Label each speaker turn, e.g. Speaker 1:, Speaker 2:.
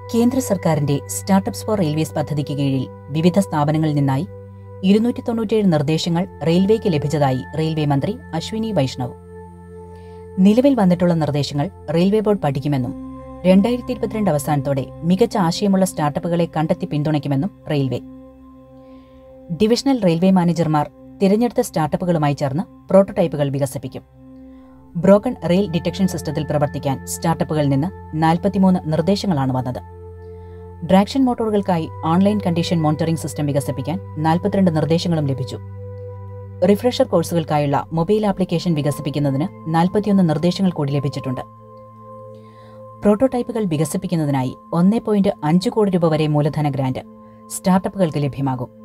Speaker 1: കേന്ദ്ര സർക്കാരിന്റെ startups four railways പദ്ധതിക്ക് കീഴിൽ വിവിധ സ്ഥാപനങ്ങളിൽ നിന്നായി ഇരുന്നൂറ്റി തൊണ്ണൂറ്റിയേഴ് നിർദ്ദേശങ്ങൾ റെയിൽവേക്ക് ലഭിച്ചതായി റെയിൽവേ മന്ത്രി അശ്വിനി വൈഷ്ണവ് നിലവിൽ വന്നിട്ടുള്ള നിർദ്ദേശങ്ങൾ റെയിൽവേ ബോർഡ് പഠിക്കുമെന്നും രണ്ടായിരത്തി ഇരുപത്തിരണ്ട് അവസാനത്തോടെ മികച്ച ആശയമുള്ള സ്റ്റാർട്ടപ്പുകളെ കണ്ടെത്തി പിന്തുണയ്ക്കുമെന്നും റെയിൽവേ ഡിവിഷണൽ റെയിൽവേ മാനേജർമാർ തിരഞ്ഞെടുത്ത സ്റ്റാർട്ടപ്പുകളുമായി ചേർന്ന് പ്രോട്ടോടൈപ്പുകൾ വികസിപ്പിക്കും ബ്രോക്കൺ റെയിൽ ഡിറ്റക്ഷൻ സിസ്റ്റത്തിൽ പ്രവർത്തിക്കാൻ സ്റ്റാർട്ടപ്പുകളിൽ നിന്ന് നാൽപ്പത്തിമൂന്ന് നിർദ്ദേശങ്ങളാണ് വന്നത് ഡ്രാക്ഷൻ മോട്ടോറുകൾക്കായി ഓൺലൈൻ കണ്ടീഷൻ മോണിറ്ററിംഗ് സിസ്റ്റം വികസിപ്പിക്കാൻ നാൽപ്പത്തിരണ്ട് നിർദ്ദേശങ്ങളും ലഭിച്ചു റിഫ്രഷർ കോഴ്സുകൾക്കായുള്ള മൊബൈൽ ആപ്ലിക്കേഷൻ വികസിപ്പിക്കുന്നതിന് നാൽപ്പത്തിയൊന്ന് നിർദ്ദേശങ്ങൾ കൂടി ലഭിച്ചിട്ടുണ്ട് പ്രോട്ടോടൈപ്പുകൾ വികസിപ്പിക്കുന്നതിനായി ഒന്നേ പോയിന്റ് അഞ്ച് കോടി രൂപ വരെ മൂലധന ഗ്രാന്റ് സ്റ്റാർട്ടപ്പുകൾക്ക് ലഭ്യമാകും